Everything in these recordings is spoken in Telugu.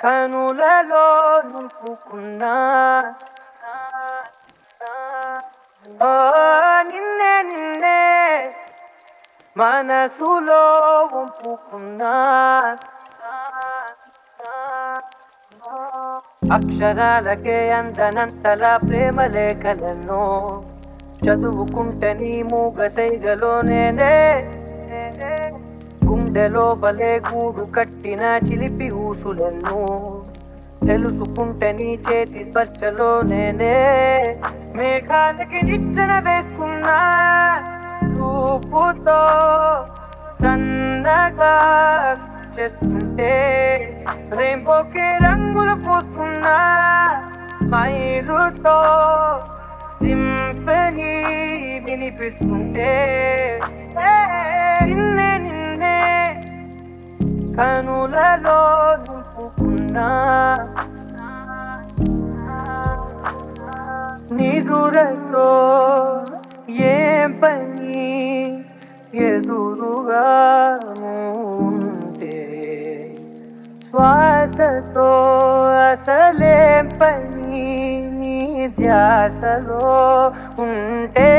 కనులలో నింపుకున్నా ఓ నిన్నే నిన్నే మనసులో వంపుకున్నా అక్షరాలకే అందనంతల ప్రేమ లేఖలను చదువుకుంటే నీ మూగ సైగలో నేనే గుండెలో బలే గూడు కట్టిన చిలిపి ఊసులను తెలుసుకుంటే నీ చేతి స్పర్శలో నేనే మేఘాలకి నిచ్చెన వేసుకున్నా చూపుతో సన్నగా చేస్తుంటే రేంబోకి రంగులు పూస్తున్నా మైలుతో సింఫనీ వినిపిస్తుంటే ఏ, నిన్నే నిన్నే కనులలో నింపుకున్నా నిదురతో ఏం పని ఎదురుగా ఉంటే శ్వాసతో అసలేం పని నీ ధ్యాసలో ఉంటే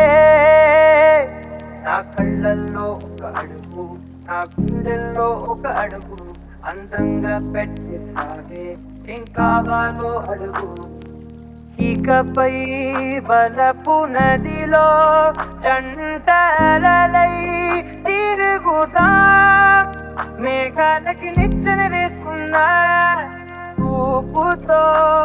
నా కళ్ళల్లో ఒక అడుగు నా గుండెల్లో ఒక అడుగు అందంగా పెట్టిస్తావే ఏం కావాలో అడుగు ఇకపై బలపు నదిలో చంటలై తిరుగుతా మేఘాలకి నిచ్చెన వేసుకున్నా చూపుతో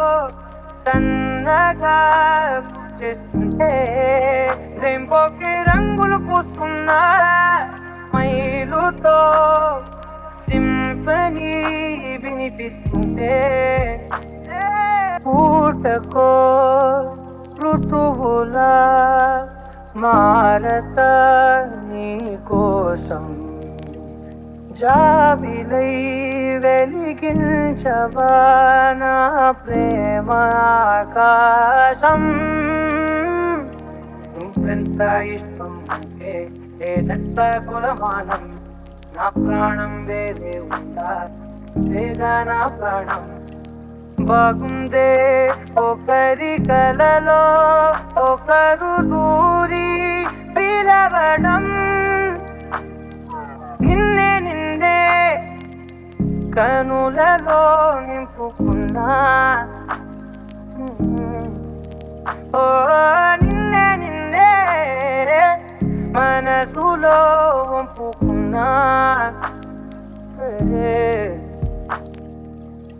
సన్నగా చేస్తుంటే రెంపోకి రంగులు పూసుకున్నా మైలుతో సింఫనీ వినిపిస్తుంటే పూటకో ఋతువులా మారత నీ కోసం జాబిలై వెలిగించవా నా ప్రేమ ఆకాశం నువ్వెంత ఇష్టం అంటే లేదంత కులమానం నా ప్రాణం వేరే ఉందా లేదా నా ప్రాణం బాగుందే ఒకరి కలలో ఒకరు దూరి పిలవడం నిన్నే నిన్నే కనులలో నింపుకున్నా ఓ నిన్నే నిన్నే మనసులో వంపుకున్నా ఏ